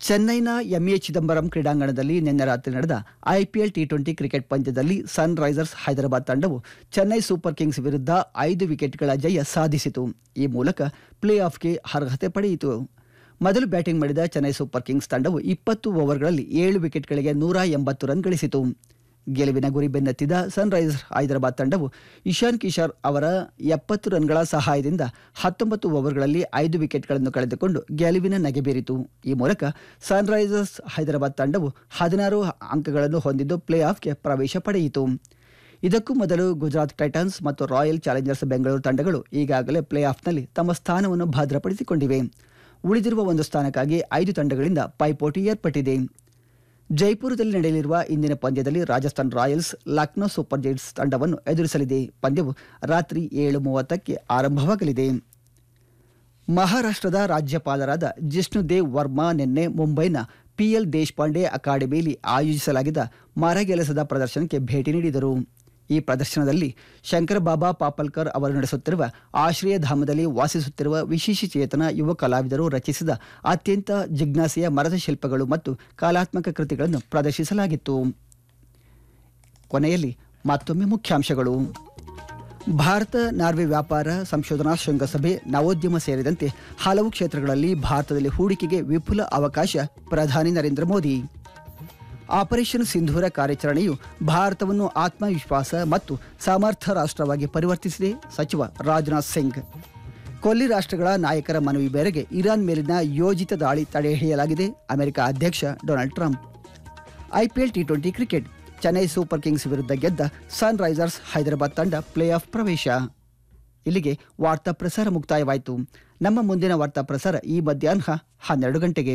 ಚೆನ್ನೈನ ಎಂಎ ಚಿದಂಬರಂ ಕ್ರೀಡಾಂಗಣದಲ್ಲಿ ನಿನ್ನೆ ರಾತ್ರಿ ನಡೆದ ಐಪಿಎಲ್ ಟಿ ಟ್ವೆಂಟಿ ಕ್ರಿಕೆಟ್ ಪಂದ್ಯದಲ್ಲಿ ಸನ್ ರೈಸರ್ಸ್ ಹೈದರಾಬಾದ್ ತಂಡವು ಚೆನ್ನೈ ಸೂಪರ್ ಕಿಂಗ್ಸ್ ವಿರುದ್ಧ ಐದು ವಿಕೆಟ್ಗಳ ಜಯ ಸಾಧಿಸಿತು ಈ ಮೂಲಕ ಪ್ಲೇ ಆಫ್ಗೆ ಅರ್ಹತೆ ಪಡೆಯಿತು ಮೊದಲು ಬ್ಯಾಟಿಂಗ್ ಮಾಡಿದ ಚೆನ್ನೈ ಸೂಪರ್ ಕಿಂಗ್ಸ್ ತಂಡವು ಇಪ್ಪತ್ತು ಓವರ್ಗಳಲ್ಲಿ ಏಳು ವಿಕೆಟ್ಗಳಿಗೆ ನೂರ ಎಂಬತ್ತು ರನ್ ಗಳಿಸಿತು ಗೆಲುವಿನ ಗುರಿ ಬೆನ್ನತ್ತಿದ ಸನ್ ರೈಸರ್ಸ್ ಹೈದರಾಬಾದ್ ತಂಡವು ಇಶಾನ್ ಕಿಶೋರ್ ಅವರ ಎಪ್ಪತ್ತು ರನ್ಗಳ ಸಹಾಯದಿಂದ ಹತ್ತೊಂಬತ್ತು ಓವರ್ಗಳಲ್ಲಿ ಐದು ವಿಕೆಟ್ಗಳನ್ನು ಕಳೆದುಕೊಂಡು ಗೆಲುವಿನ ನಗೆ ಬೀರಿತು ಈ ಮೂಲಕ ಸನ್ ರೈಸರ್ಸ್ ಹೈದರಾಬಾದ್ ತಂಡವು ಹದಿನಾರು ಅಂಕಗಳನ್ನು ಹೊಂದಿದ್ದು ಪ್ಲೇ ಆಫ್ಗೆ ಪ್ರವೇಶ ಪಡೆಯಿತು ಇದಕ್ಕೂ ಮೊದಲು ಗುಜರಾತ್ ಟೈಟನ್ಸ್ ಮತ್ತು ರಾಯಲ್ ಚಾಲೆಂಜರ್ಸ್ ಬೆಂಗಳೂರು ತಂಡಗಳು ಈಗಾಗಲೇ ಪ್ಲೇ ಆಫ್ನಲ್ಲಿ ತಮ್ಮ ಸ್ಥಾನವನ್ನು ಭದ್ರಪಡಿಸಿಕೊಂಡಿವೆ ಉಳಿದಿರುವ ಒಂದು ಸ್ಥಾನಕ್ಕಾಗಿ ಐದು ತಂಡಗಳಿಂದ ಪೈಪೋಟಿ ಏರ್ಪಟ್ಟಿದೆ ಜೈಪುರದಲ್ಲಿ ನಡೆಯಲಿರುವ ಇಂದಿನ ಪಂದ್ಯದಲ್ಲಿ Rajasthan Royals Lucknow Super Giants ತಂಡವನ್ನು ಎದುರಿಸಲಿದೆ ಪಂದ್ಯವು ರಾತ್ರಿ ಏಳು ಮೂವತ್ತಕ್ಕೆ ಆರಂಭವಾಗಲಿದೆ ಮಹಾರಾಷ್ಟ್ರದ ರಾಜ್ಯಪಾಲರಾದ ಜಿಷ್ಣುದೇವ್ ವರ್ಮಾ ನಿನ್ನೆ ಮುಂಬೈನ ಪಿಎಲ್ ದೇಶಪಾಂಡೆ ಅಕಾಡೆಮಿಯಲ್ಲಿ ಆಯೋಜಿಸಲಾಗಿದ್ದ ಮರಗೆಲಸದ ಪ್ರದರ್ಶನಕ್ಕೆ ಭೇಟಿ ನೀಡಿದರು ಈ ಪ್ರದರ್ಶನದಲ್ಲಿ ಶಂಕರ ಬಾಬಾ ಪಾಪಲ್ಕರ್ ಅವರು ನಡೆಸುತ್ತಿರುವ ಆಶ್ರಯ ಧಾಮದಲ್ಲಿ ವಾಸಿಸುತ್ತಿರುವ ವಿಶೇಷ ಚೇತನ ಯುವ ಕಲಾವಿದರು ರಚಿಸಿದ ಅತ್ಯಂತ ಜಿಜ್ಞಾಸೆಯ ಮರದ ಶಿಲ್ಪಗಳು ಮತ್ತು ಕಲಾತ್ಮಕ ಕೃತಿಗಳನ್ನು ಪ್ರದರ್ಶಿಸಲಾಗಿತ್ತು ಕೊನೆಯಲ್ಲಿ ಮತ್ತೊಮ್ಮೆ ಮುಖ್ಯಾಂಶಗಳು ಭಾರತ ನಾರ್ವೆ ವ್ಯಾಪಾರ ಸಂಶೋಧನಾ ಶೃಂಗಸಭೆ ನವೋದ್ಯಮ ಸೇರಿದಂತೆ ಹಲವು ಕ್ಷೇತ್ರಗಳಲ್ಲಿ ಭಾರತದಲ್ಲಿ ಹೂಡಿಕೆಗೆ ವಿಪುಲ ಅವಕಾಶ ಪ್ರಧಾನಿ ನರೇಂದ್ರ ಮೋದಿ ಆಪರೇಷನ್ ಸಿಂಧೂರ ಕಾರ್ಯಾಚರಣೆಯು ಭಾರತವನ್ನು ಆತ್ಮವಿಶ್ವಾಸ ಮತ್ತು ಸಮರ್ಥ ರಾಷ್ಟ್ರವಾಗಿ ಪರಿವರ್ತಿಸಿದೆ ಸಚಿವ ರಾಜನಾಥ್ ಸಿಂಗ್ ಕೊಲ್ಲಿ ರಾಷ್ಟ್ರಗಳ ನಾಯಕರ ಮನವಿ ಮೇರೆಗೆ ಇರಾನ್ ಮೇಲಿನ ಯೋಜಿತ ದಾಳಿ ತಡೆಹಿಡಿಯಲಾಗಿದೆ ಅಮೆರಿಕ ಅಧ್ಯಕ್ಷ Donald Trump IPL T twenty cricket Chennai Super Kings ವಿರುದ್ಧ ಗೆದ್ದ ಸನ್ ರೈಸರ್ಸ್ ಹೈದರಾಬಾದ್ ತಂಡ ಪ್ಲೇ ಆಫ್ ಪ್ರವೇಶ ಇಲ್ಲಿಗೆ ವಾರ್ತಾ ಪ್ರಸಾರ ಮುಕ್ತಾಯವಾಯಿತು ನಮ್ಮ ಮುಂದಿನ ವಾರ್ತಾ ಪ್ರಸಾರ ಈ ಮಧ್ಯಾಹ್ನ ಹನ್ನೆರಡು ಗಂಟೆಗೆ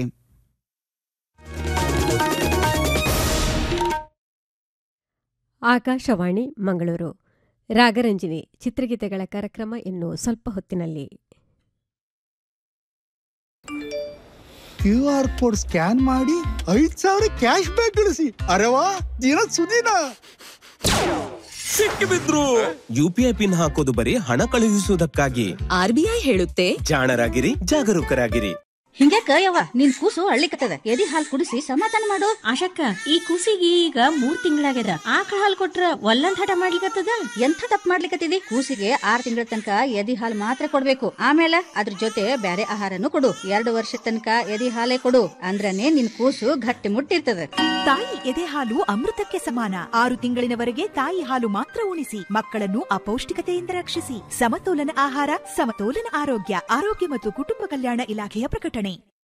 ಆಕಾಶವಾಣಿ ಮಂಗಳೂರು ರಾಗರಂಜಿನಿ ಚಿತ್ರಗೀತೆಗಳ ಕಾರ್ಯಕ್ರಮ ಇನ್ನು ಸ್ವಲ್ಪ ಹೊತ್ತಿನಲ್ಲಿ ಕ್ಯೂ ಆರ್ ಕೋಡ್ ಸ್ಕ್ಯಾನ್ ಮಾಡಿ ಐದ್ ಸಾವಿರ ಕ್ಯಾಶ್ ಬ್ಯಾಕ್ ಗಳಿಸಿ ಅರೆವಾ ದಿನ ಸುದಿನ ಸಿಕ್ಕಿಬಿದ್ರು ಯುಪಿಐ ಪಿನ್ ಹಾಕೋದು ಬರೀ ಹಣ ಕಳುಹಿಸುವುದಕ್ಕಾಗಿ ಆರ್ಬಿಐ ಹೇಳುತ್ತೆ ಜಾಣರಾಗಿರಿ ಜಾಗರೂಕರಾಗಿರಿ ಹಿಂಗ್ಯಾಕ ಯವ್ವ ನಿನ್ ಕೂಸು ಅಳ್ಳಿಕತ್ತದ ಎದಿ ಹಾಲ್ ಕುಡಿಸಿ ಸಮಾಧಾನ ಮಾಡು ಆಶಕ್ಕ ಈ ಕೂಸಿಗೆ ಈಗ ಮೂರ್ ತಿಂಗಳಾಗ್ಯದ ಆಕಳ ಹಾಲ್ ಕೊಟ್ರ ಒಲ್ಲಂದ್ ಹಠ ಮಾಡ್ಲಿಕತ್ತದ ಎಂಥ ತಪ್ಪು ಮಾಡ್ಲಿಕತ್ತಿದಿ ಕೂಸಿಗೆ ಆರ್ ತಿಂಗಳ ತನಕ ಎದಿ ಹಾಲ್ ಮಾತ್ರ ಕೊಡ್ಬೇಕು ಆಮೇಲೆ ಅದ್ರ ಜೊತೆ ಬ್ಯಾರೆ ಆಹಾರನು ಕೊಡು ಎರಡು ವರ್ಷ ತನಕ ಎದಿ ಹಾಲೇ ಕೊಡು ಅಂದ್ರನೇ ನಿನ್ ಕೂಸು ಗಟ್ಟಿ ಮುಟ್ಟಿರ್ತದ ತಾಯಿ ಎದೆ ಹಾಲು ಅಮೃತಕ್ಕೆ ಸಮಾನ ಆರು ತಿಂಗಳಿನವರೆಗೆ ತಾಯಿ ಹಾಲು ಮಾತ್ರ ಉಣಿಸಿ ಮಕ್ಕಳನ್ನು ಅಪೌಷ್ಟಿಕತೆಯಿಂದ ರಕ್ಷಿಸಿ ಸಮತೋಲನ ಆಹಾರ ಸಮತೋಲನ ಆರೋಗ್ಯ ಆರೋಗ್ಯ ಮತ್ತು ಕುಟುಂಬ ಕಲ್ಯಾಣ ಇಲಾಖೆಯ ಪ್ರಕಟಣೆ